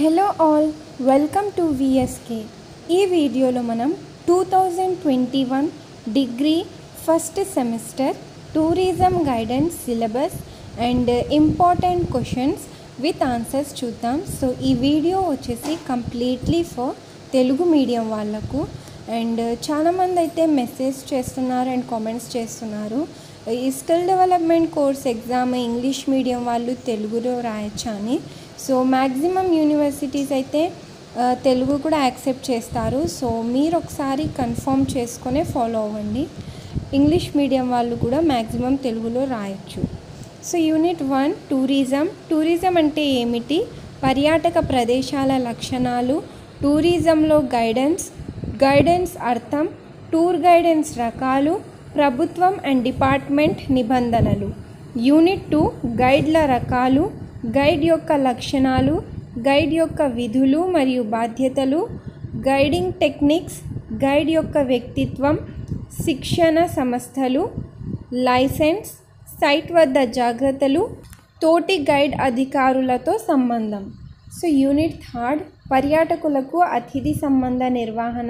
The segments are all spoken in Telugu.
hello all welcome to VSK ఈ వీడియోలో మనం two thousand twenty one degree first semester tourism guidance syllabus and important questions with answers చూద్దాం సో ఈ వీడియో వచ్చేసి కంప్లీట్లీ ఫర్ తెలుగు మీడియం వాళ్ళకు అండ్ చాలామంది అయితే మెసేజ్ చేస్తున్నారు అండ్ కామెంట్స్ చేస్తున్నారు ఈ skill development course exam English medium వాళ్ళు తెలుగులో రాయొచ్చా అని సో మ్యాక్సిమం యూనివర్సిటీస్ అయితే ఆ, తెలుగు కూడా యాక్సెప్ట్ చేస్తారు సో మీరు ఒకసారి కన్ఫర్మ్ చేసుకునే ఫాలో అవ్వండి ఇంగ్లీష్ మీడియం వాళ్ళు కూడా మ్యాక్సిమం తెలుగులో రాయొచ్చు so unit one tourism tourism అంటే ఏమిటి పర్యాటక ప్రదేశాల లక్షణాలు టూరిజంలో గైడెన్స్ గైడెన్స్ అర్థం టూర్ గైడెన్స్ రకాలు ప్రభుత్వం అండ్ డిపార్ట్మెంట్ నిబంధనలు యూనిట్ టూ గైడ్ల రకాలు గైడ్ యొక్క లక్షణాలు గైడ్ యొక్క విధులు మరియు బాధ్యతలు గైడింగ్ టెక్నిక్స్ గైడ్ యొక్క వ్యక్తిత్వం శిక్షణ సంస్థలు లైసెన్స్ సైట్ వద్ద జాగ్రత్తలు తోటి గైడ్ అధికారులతో సంబంధం సో యూనిట్ థర్డ్ పర్యాటకులకు అతిథి సంబంధ నిర్వహణ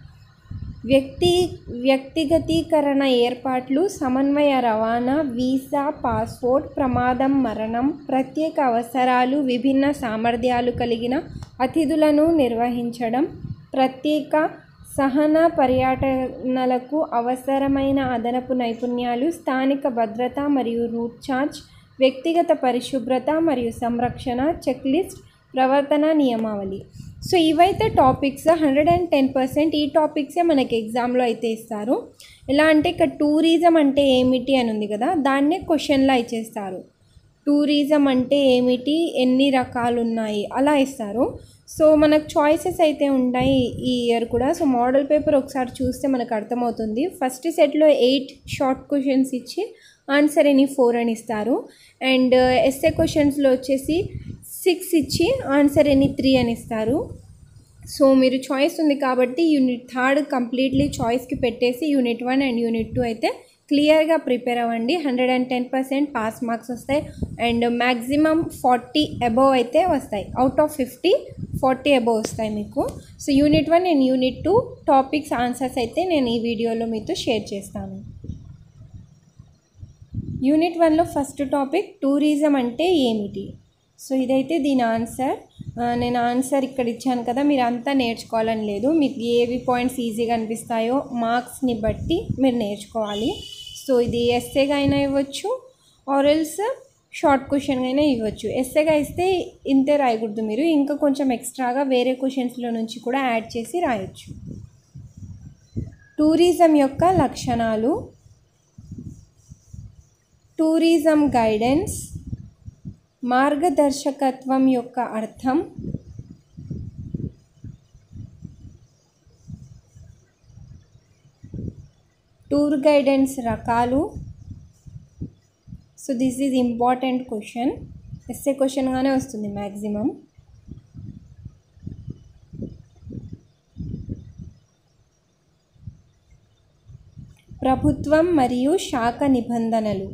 వ్యక్తి వ్యక్తిగతీకరణ ఏర్పాట్లు సమన్వయ రవాణా వీసా పాస్పోర్ట్ ప్రమాదం మరణం ప్రత్యేక అవసరాలు విభిన్న సామర్థ్యాలు కలిగిన అతిథులను నిర్వహించడం ప్రత్యేక సహన పర్యటనలకు అవసరమైన అదనపు నైపుణ్యాలు స్థానిక భద్రత మరియు రూట్ ఛార్జ్ వ్యక్తిగత పరిశుభ్రత మరియు సంరక్షణ చెక్ లిస్ట్ ప్రవర్తన నియమావళి సో ఇవైతే topics hundred and ten percent ఈ టాపిక్సే మనకి ఎగ్జామ్లో అయితే ఇస్తారు ఎలా అంటే ఇక్కడ టూరిజం అంటే ఏమిటి అని ఉంది కదా దాన్నే క్వశ్చన్లా ఇచ్చేస్తారు టూరిజం అంటే ఏమిటి ఎన్ని రకాలు ఉన్నాయి అలా ఇస్తారు సో మనకు చాయిసెస్ అయితే ఉంటాయి ఈ ఇయర్ కూడా సో మోడల్ పేపర్ ఒకసారి చూస్తే మనకు అర్థమవుతుంది ఫస్ట్ సెట్లో ఎయిట్ షార్ట్ క్వశ్చన్స్ ఇచ్చి ఆన్సర్ ఎనీ ఫోర్ అని ఇస్తారు అండ్ ఎస్ఏ క్వశ్చన్స్లో వచ్చేసి సిక్స్ ఇచ్చి ఆన్సర్ ఎనీ త్రీ అని ఇస్తారు సో మీరు చాయిస్ ఉంది కాబట్టి యూనిట్ థర్డ్ కంప్లీట్లీ చాయిస్కి పెట్టేసి unit one and unit two అయితే క్లియర్గా ప్రిపేర్ అవ్వండి hundred and ten percent pass marks వస్తాయి అండ్ మ్యాక్సిమం ఫార్టీ అబవ్ అయితే వస్తాయి out of fifty forty above వస్తాయి మీకు so unit one and unit two topics answers అయితే నేను ఈ వీడియోలో మీతో షేర్ చేస్తాను యూనిట్ వన్లో ఫస్ట్ టాపిక్ టూరిజం అంటే ఏమిటి సో ఇదైతే దీని ఆన్సర్ ఆ, నేను ఆన్సర్ ఇక్కడ ఇచ్చాను కదా మీరు అంతా నేర్చుకోవాలని లేదు మీకు ఏవి పాయింట్స్ ఈజీగా అనిపిస్తాయో మార్క్స్ని బట్టి మీరు నేర్చుకోవాలి సో ఇది ఎస్ఏగా అయినా ఇవ్వచ్చు ఆరల్స్ షార్ట్ క్వశ్చన్గా అయినా ఇవ్వచ్చు ఎస్ఏగా ఇస్తే ఇంతే రాయకూడదు మీరు ఇంకా కొంచెం ఎక్స్ట్రాగా వేరే క్వశ్చన్స్లో నుంచి కూడా యాడ్ చేసి రాయొచ్చు టూరిజం యొక్క లక్షణాలు టూరిజం గైడెన్స్ మార్గదర్శకత్వం యొక్క అర్థం టూర్ గైడెన్స్ రకాలు so this is important question SA క్వశ్చన్గానే వస్తుంది మ్యాక్సిమం ప్రభుత్వం మరియు శాఖ నిబంధనలు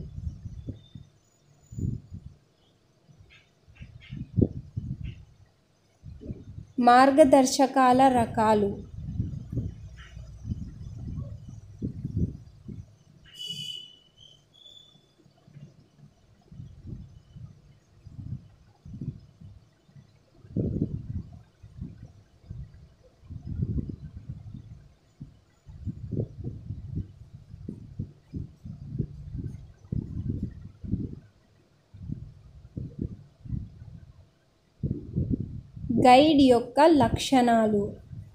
మార్గదర్శకాల రకాలు గైడ్ యొక్క లక్షణాలు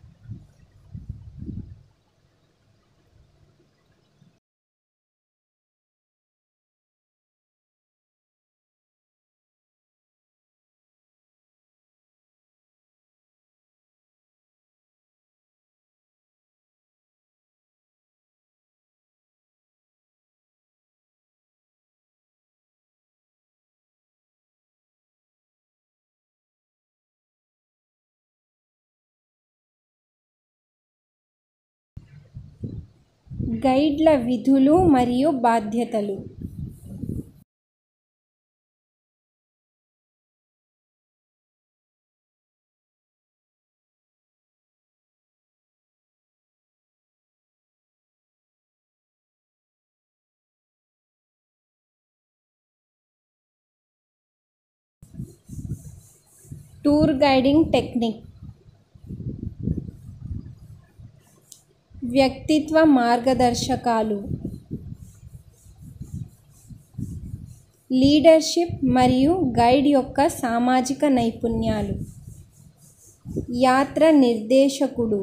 గైడ్ల విధులు మరియు బాధ్యతలు టూర్ గైడింగ్ టెక్నిక్ వ్యక్తిత్వ మార్గదర్శకాలు లీడర్షిప్ మరియు గైడ్ యొక్క సామాజిక నైపుణ్యాలు యాత్ర నిర్దేశకుడు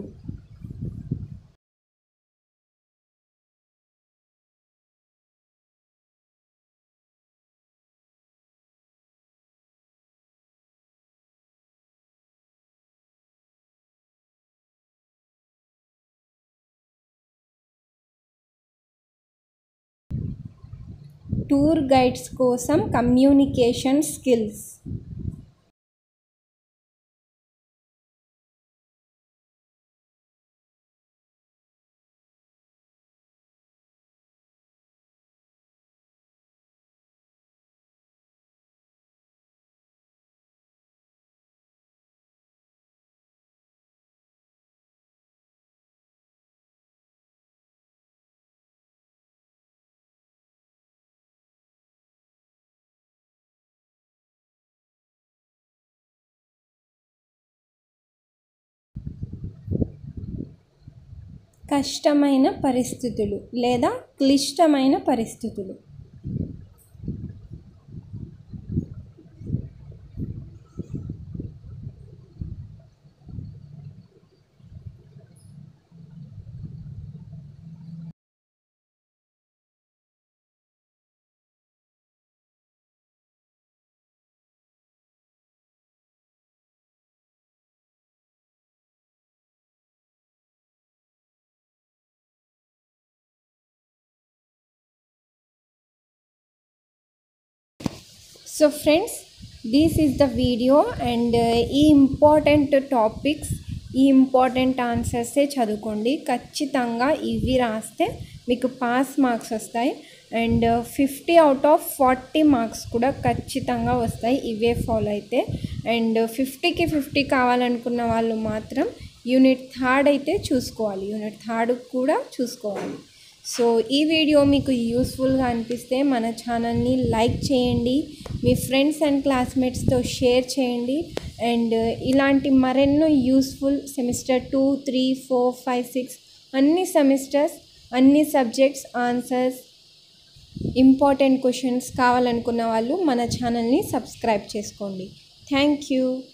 టూర్ గైడ్స్ కోసం కమ్యూనికేషన్ స్కిల్స్ కష్టమైన పరిస్థితులు లేదా క్లిష్టమైన పరిస్థితులు so friends this is the video and ఈ ఇంపార్టెంట్ టాపిక్స్ ఈ ఇంపార్టెంట్ ఆన్సర్సే చదువుకోండి ఖచ్చితంగా ఇవి రాస్తే మీకు పాస్ మార్క్స్ వస్తాయి and fifty out of forty marks కూడా ఖచ్చితంగా వస్తాయి ఇవే ఫాలో అయితే అండ్ ఫిఫ్టీకి ఫిఫ్టీ కావాలనుకున్న వాళ్ళు మాత్రం యూనిట్ థర్డ్ అయితే చూసుకోవాలి యూనిట్ థర్డ్ కూడా చూసుకోవాలి సో ఈ వీడియో మీకు యూస్ఫుల్గా అనిపిస్తే మన ఛానల్ని లైక్ చేయండి మీ ఫ్రెండ్స్ అండ్ క్లాస్మేట్స్తో షేర్ చేయండి అండ్ ఇలాంటి మరెన్నో useful semester two three four five six అన్ని సెమిస్టర్స్ అన్ని సబ్జెక్ట్స్ ఆన్సర్స్ ఇంపార్టెంట్ క్వశ్చన్స్ కావాలనుకున్న వాళ్ళు మన ఛానల్ని సబ్స్క్రైబ్ చేసుకోండి థ్యాంక్ యూ